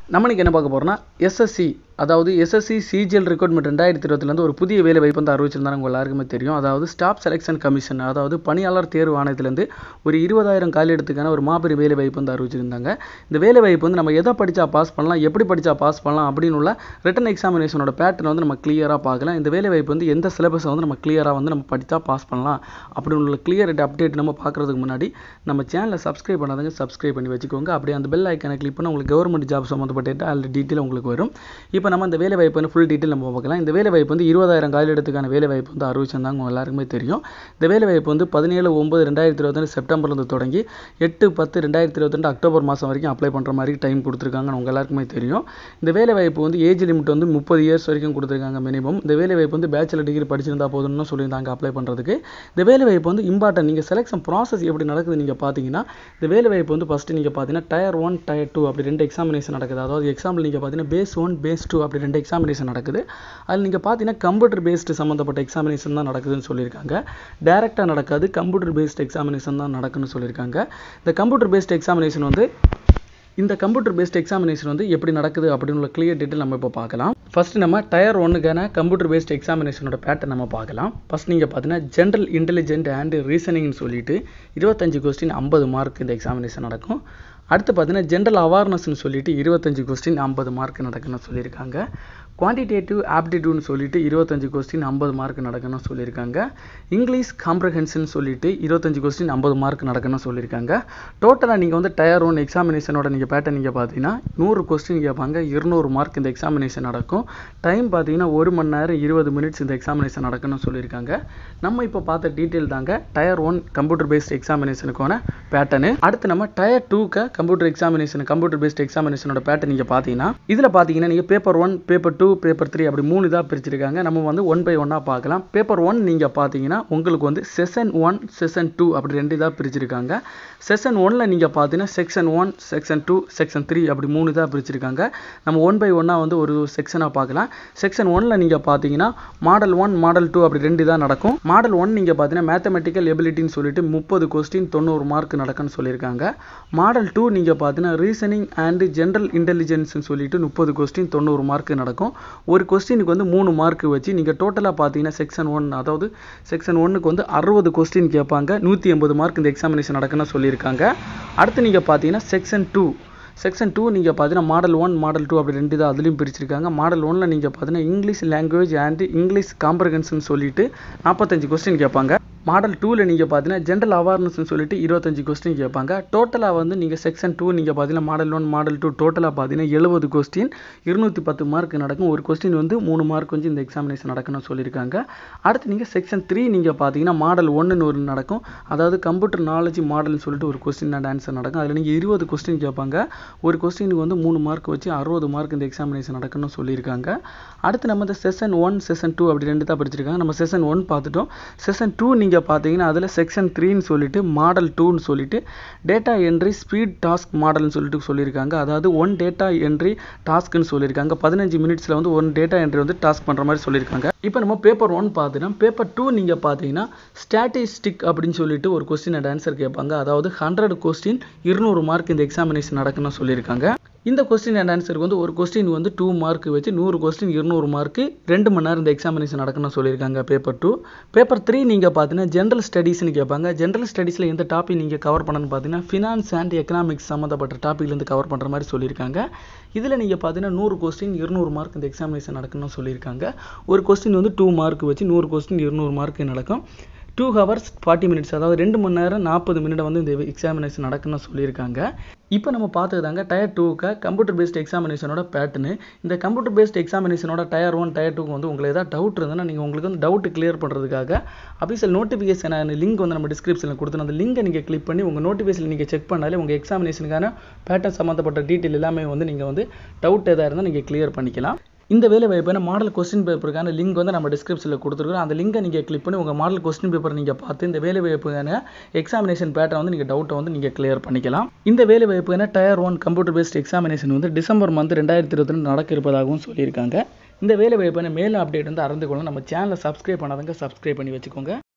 நம்ம இன்னைக்கு என்ன பார்க்க போறோம்னா எஸ்எஸ்சி அதாவது எஸ்எஸ்சி சிஜிஎல் ரெக்ரூட்மெண்ட் ரெண்டாயிரத்தி இருபதுலேருந்து ஒரு புதிய வேலை வாய்ப்பு வந்து அறிவிச்சிருந்தாங்க உங்க எல்லாருக்குமே தெரியும் அதாவது ஸ்டாஃப் செலெக்ஷன் கமிஷன் அதாவது பணியாளர் தேர்வு ஆணையத்திலேருந்து ஒரு இருபதாயிரம் காலியிடத்துக்கான ஒரு மாபெரும் வேலை வாய்ப்பு வந்து அறிவிச்சிருந்தாங்க இந்த வேலை வாய்ப்பு வந்து நம்ம எதை படித்தா பாஸ் பண்ணலாம் எப்படி படித்தா பாஸ் பண்ணலாம் அப்படின்னு உள்ள ரிட்டன் எக்ஸாமினேஷனோட பேட்டர்ன் வந்து நம்ம கிளியராக பார்க்கலாம் இந்த வேலை வாய்ப்பு வந்து எந்த சிலபஸை வந்து நம்ம கிளியராக வந்து நம்ம படித்தா பாஸ் பண்ணலாம் அப்படின்னு உள்ள கிளியர் அப்டேட் நம்ம பார்க்குறதுக்கு முன்னாடி நம்ம சேனலை சப்ஸ்கிரைப் பண்ணாதவங்க சப்ஸ்கிரைப் பண்ணி வச்சுக்கோங்க அப்படியே அந்த பெல் ஐக்கனை கிளிக் பண்ணி உங்களுக்கு கவர்மெண்ட் ஜாப் சம்மந்தப்பட்ட ஆல் டீட்டெயில் உங்களுக்கு வரும் இப்போ நம்ம இந்த வேலை வாய்ப்பு ஃபுல் டீட்டெயில் நம்ம பார்க்கலாம் இந்த வேலை வாய்ப்பு வந்து இருபதாயிரம் காலியிடத்துக்கான வேலை வாய்ப்பு வந்து அறிவிச்சிருந்தாங்க உங்க எல்லாருக்குமே தெரியும் இந்த வேலை வாய்ப்பு வந்து பதினேழு ஒன்பது ரெண்டாயிரத்தி இருபத்தி செப்டம்பர்லேருந்து தொடங்கி எட்டு பத்து ரெண்டாயிரத்தி இருபத்தி அக்டோபர் மாதம் வரைக்கும் அப்ளை பண்ணுற மாதிரி டைம் கொடுத்துருக்காங்க உங்க எல்லாருக்குமே தெரியும் இந்த வேலை வாய்ப்பு வந்து ஏஜ் லிமிட் வந்து முப்பது இயர்ஸ் வரைக்கும் கொடுத்துருக்காங்க மினிமம் இந்த வேலை வாய்ப்பு வந்து பேச்சுலர் டிகிரி படிச்சிருந்தா போதும்னு சொல்லியிருந்தாங்க அப்ளை பண்ணுறதுக்கு இந்த வேலை வாய்ப்பு வந்து இம்பார்ட்டன்ட் நீங்கள் செலெக்ஷன் ப்ராசஸ் எப்படி நடக்குது நீங்கள் பார்த்தீங்கன்னா இந்த வேலை வாய்ப்பு வந்து ஃபஸ்ட்டு நீங்கள் பார்த்தீங்கன்னா டயர் ஒன் டயர் டூ அப்படி ரெண்டு எக்ஸாமினேஷன் நடக்குது அதாவது எக்ஸாம்பிள் நீங்கள் பார்த்தீங்கன்னா பேஸ் ஒன் பேஸ் டூ அப்படி ரெண்டு எக்ஸாமினேஷன் நடக்குது அதில் நீங்கள் பார்த்தீங்கன்னா கம்ப்யூட்டர் பேஸ்டு சம்மந்தப்பட்ட எக்ஸாமினேஷன் தான் நடக்குதுன்னு சொல்லியிருக்காங்க டேரெக்டாக நடக்காது கம்ப்யூட்டர் பேஸ்டு எக்ஸாமினேஷன் தான் நடக்குன்னு சொல்லியிருக்காங்க இந்த கம்ப்யூட்டர் பேஸ்டு எக்ஸாமினேஷன் வந்து இந்த கம்ப்யூட்டர் பேஸ்ட் எக்ஸாமினேஷன் வந்து எப்படி நடக்குது அப்படின்னு உள்ள கிளியர் டீட்டெயில் நம்ம இப்போ பார்க்கலாம் ஃபர்ஸ்ட் நம்ம டயர் ஒன்னுக்கான கம்ப்யூட்டர் பேஸ்ட் எக்ஸாமினேஷனோட பேட்டர்ன் நம்ம பார்க்கலாம் ஃபர்ஸ்ட் நீங்கள் பார்த்தீங்கன்னா ஜென்ரல் இன்டெலிஜென்ட் அண்ட் ரீசனிங்னு சொல்லிட்டு இருபத்தஞ்சு கொஸ்டின் ஐம்பது மார்க் இந்த எக்ஸாமினேஷன் நடக்கும் அடுத்து பார்த்தீங்கன்னா ஜென்ரல் அவேர்னஸ்னு சொல்லிட்டு இருபத்தஞ்சு கொஸ்டின் ஐம்பது மார்க் நடக்குன்னு சொல்லியிருக்காங்க குவான்டிடேட்டிவ் ஆப்டிடியூட்னு சொல்லிட்டு இருபத்தஞ்சு கொஸ்டின் ஐம்பது மார்க் நடக்கணும்னு சொல்லியிருக்காங்க இங்கிலீஷ் காம்ப்ரஹென்ஷன் சொல்லிட்டு இருபத்தஞ்சு கொஸ்டின் ஐம்பது மார்க் நடக்கணும்னு சொல்லியிருக்காங்க டோட்டலாக நீங்கள் வந்து டயர் ஒன் எக்ஸாமினேஷனோட நீங்கள் பேட்டர்ன் நீங்கள் பார்த்தீங்கன்னா நூறு கொஸ்டின் கேட்பாங்க இருநூறு மார்க் இந்த எக்ஸாமினேஷன் நடக்கும் டைம் பார்த்தீங்கன்னா ஒரு மணி நேரம் இருபது மினிட்ஸ் இந்த எக்ஸாமினேஷன் நடக்கணும்னு சொல்லியிருக்காங்க நம்ம இப்போ பார்த்த டீட்டெயில் தாங்க டயர் ஒன் கம்ப்யூட்டர் பேஸ்ட் எக்ஸாமினேஷனுக்கான பேட்டர்னு அடுத்து நம்ம டயர் டூக்கு கம்ப்யூட்டர் எக்ஸாமினேஷன் கம்ப்யூட்டர் பேஸ்ட் எக்ஸாமினேஷனோட பேட்டர்ன் நீங்கள் பார்த்தீங்கன்னா இதில் பார்த்தீங்கன்னா நீங்கள் paper one paper two paper three அப்படி மூணு இதாக பிரிச்சிருக்காங்க நம்ம வந்து ஒன் பை ஒன்னாக பார்க்கலாம் பேப்பர் ஒன் நீங்கள் பார்த்தீங்கன்னா உங்களுக்கு வந்து செஷன் ஒன் செஷன் டூ அப்படி ரெண்டு இதாக பிரிச்சிருக்காங்க செஷன் ஒன்ல நீங்கள் பார்த்தீங்கன்னா section one section two section three அப்படி மூணு இதாக பிரிச்சிருக்காங்க நம்ம ஒன் பை ஒன்னாக வந்து ஒரு செக்ஷனாக பார்க்கலாம் செக்ஷன் ஒன்ல நீங்கள் பார்த்தீங்கன்னா மாடல் ஒன் மாடல் டூ அப்படி ரெண்டு இதாக நடக்கும் மாடல் ஒன் நீங்கள் பார்த்தீங்கன்னா மேத்தமெட்டிக்கல் எபிலிட்டின்னு சொல்லிட்டு முப்பது கொஸ்டின் தொண்ணூறு மார்க் நடக்குன்னு சொல்லியிருக்காங்க மாடல் டூ நீங்கள் பார்த்தீங்கன்னா ரீசனிங் அண்ட் ஜென்ரல் இன்டெலிஜென்ஸ்னு சொல்லிட்டு முப்பது கொஸ்டின் தொண்ணூறு மார்க் நடக்கும் ஒரு கொஸ்டினுக்கு வந்து மூணு மார்க் வச்சு நீங்கள் டோட்டலாக பார்த்தீங்கன்னா செக்ஷன் ஒன் அதாவது செக்ஷன் ஒன்னுக்கு வந்து அறுபது கொஸ்டின் கேட்பாங்க நூற்றி எண்பது மார்க் இந்த எக்ஸாமினேஷன் நடக்குன்னு சொல்லியிருக்காங்க அடுத்து நீங்கள் பார்த்தீங்கன்னா செக்ஷன் டூ செக்ஷன் டூ நீங்கள் பார்த்தீங்கன்னா மாடல் ஒன் மாடல் டூ அப்படி ரெண்டு தான் அதுலேயும் பிரிச்சிருக்காங்க மாடல் ஒன்னில் நீங்கள் பார்த்தீங்கன்னா English language and English comprehension சொல்லிட்டு நாற்பத்தஞ்சு கொஸ்டின் கேட்பாங்க மாடல் டூவில் நீங்கள் பார்த்தீங்கன்னா ஜென்ரல் அவேர்னஸ்னு சொல்லிட்டு இருபத்தஞ்சு கொஸ்டின் கேட்பாங்க டோட்டலாக வந்து நீங்கள் செக்ஷன் டூ நீங்கள் பார்த்தீங்கன்னா மாடல் ஒன் மாடல் டூ டோட்டலாக பார்த்தீங்கன்னா எழுபது கொஸ்டின் இருநூற்றி பத்து மார்க் நடக்கும் ஒரு கொஸ்டின் வந்து மூணு மார்க் வந்து இந்த எக்ஸாமினேஷன் நடக்கணும்னு சொல்லியிருக்காங்க அடுத்து நீங்கள் செக்ஷன் த்ரீ நீங்கள் பார்த்தீங்கன்னா மாடல் ஒன்றுன்னு ஒரு நடக்கும் அதாவது கம்ப்யூட்டர் நாலேஜ் மாடல்னு சொல்லிட்டு ஒரு கொஸ்டின் அண்ட் ஆன்சர் நடக்கும் அதில் நீங்கள் இருபது கொஸ்டின் கேட்பாங்க ஒரு கொஸ்டினுக்கு வந்து மூணு மார்க் வச்சு அறுபது மார்க் இந்த எக்ஸாமினேஷன் நடக்கணும்னு சொல்லியிருக்காங்க அடுத்து நம்ம இந்த செஷன் ஒன் செஷன் டூ அப்படி ரெண்டு தான் படிச்சிருக்காங்க நம்ம செஷன் ஒன் பார்த்துட்டோம் செஷன் டூ நீங்கள் பார்த்தீங்கன்னா அதில் செக்ஷன் த்ரீன்னு சொல்லிட்டு மாடல் டூன்னு சொல்லிட்டு டேட்டா என்ட்ரி ஸ்பீட் டாஸ்க் மாடல்னு சொல்லிட்டு சொல்லியிருக்காங்க அதாவது ஒன் டேட்டா என்ட்ரி டாஸ்க்னு சொல்லியிருக்காங்க பதினஞ்சு மினிட்ஸில் வந்து ஒன் டேட்டா என்ட்ரி வந்து டாஸ்க் பண்ணுற மாதிரி சொல்லியிருக்காங்க இப்போ நம்ம பேப்பர் ஒன் பார்த்தீங்கன்னா பேப்பர் டூ நீங்கள் பார்த்தீங்கன்னா ஸ்டாட்டிஸ்டிக் அப்படின்னு சொல்லிட்டு ஒரு கொஸ்டின் அண்ட் ஆன்சர் கேட்பாங்க அதாவது ஹண்ட்ரட் கொஸ்டின் இருநூறு மார்க் இந்த எக்ஸாமினேஷன் நடக்குன்னு சொல்லியிருக்காங்க இந்த கொஸ்டின் அண்ட் ஆன்சருக்கு வந்து ஒரு கொஸ்டின் வந்து டூ மார்க் வச்சு நூறு கொஸ்டின் இருநூறு மார்க்கு ரெண்டு மணி நேரம் இந்த எக்ஸாமினேஷன் நடக்கணும்னு சொல்லியிருக்காங்க பேப்பர் டூ பேப்பர் த்ரீ நீங்கள் பார்த்தீங்கன்னா ஜென்ரல் ஸ்டடீஸ்னு கேட்பாங்க ஜென்ரல் ஸ்டடீஸில் எந்த டாபிக் நீங்கள் கவர் பண்ணணும்னு பார்த்தீங்கன்னா ஃபினான்ஸ் அண்ட் எக்கனாமிக்ஸ் சம்மந்தப்பட்ட டாப்பிக்லேருந்து கவர் பண்ணுற மாதிரி சொல்லியிருக்காங்க இதில் நீங்கள் பார்த்தீங்கன்னா நூறு கொஸ்டின் இருநூறு மார்க் இந்த எக்ஸாமினேஷன் நடக்கணும்னு சொல்லியிருக்காங்க ஒரு கொஸ்டின் வந்து டூ மார்க் வச்சு நூறு கொஸ்டின் இருநூறு மார்க் நடக்கும் டூ ஹவர்ஸ் ஃபார்ட்டி மினிட்ஸ் அதாவது ரெண்டு மணி நேரம் நாற்பது மினிட் வந்து இந்த எக்ஸாமினேஷன் நடக்குன்னு சொல்லியிருக்காங்க இப்போ நம்ம பார்த்தது தாங்க டயர் டூக்கு கம்ப்யூட்டர் பேஸ்ட் எக்ஸாமினேஷனோட பேட்டர்னு இந்த கம்ப்யூட்டர் பேஸ்ட் எக்ஸாமினேஷனோட டயர் ஒன் டயர் டூக்கு வந்து உங்களுக்கு ஏதாவது டவுட் இருந்ததுன்னா நீங்கள் உங்களுக்கு வந்து டவுட் கிளியர் பண்ணுறதுக்காக அபிஷியல் நோட்டிஃபிகேஷன் லிங்க் வந்து நம்ம டிஸ்கிரிப்ஷனில் கொடுத்து அந்த லிங்கை நீங்கள் கிளிக் பண்ணி உங்கள் நோட்டிஃபிகேஷன் நீங்கள் செக் பண்ணாலே உங்கள் எக்ஸாமினேஷனுக்கான பேட்டர்ன் சம்மந்தப்பட்ட டீட்டெயில் எல்லாமே வந்து நீங்கள் வந்து டவுட் எதாக இருந்தால் நீங்கள் கிளியர் பண்ணிக்கலாம் இந்த வேலை வாய்ப்பான மாடல் கொஸ்டின் பேப்பருக்கான லிங்க் வந்து நம்ம டிஸ்கிரிப்ஷனில் கொடுத்துருக்கோம் அந்த லிங்கை நீங்கள் கிளிக் பண்ணி உங்கள் மாடல் கொஸ்டின் பேப்பர் நீங்கள் பார்த்து இந்த வேலை வாய்ப்புக்கான எக்ஸாமினேஷன் பேட்டர்ன் வந்து நீங்கள் டவுட்டை வந்து நீங்கள் கிளியர் பண்ணிக்கலாம் இந்த வேலை வாய்ப்புக்கான tier one computer based examination வந்து டிசம்பர் மந்த் ரெண்டாயிரத்தி இருபத்தி ரெண்டு நடக்க இருப்பதாகவும் சொல்லியிருக்காங்க இந்த வேலை வாய்ப்பான மேலும் அப்டேட் வந்து அறிந்து கொள்ள நம்ம சேனலை சப்ஸ்கிரைப் பண்ணாதவங்க சப்ஸ்கிரைப் பண்ணி வச்சுக்கோங்க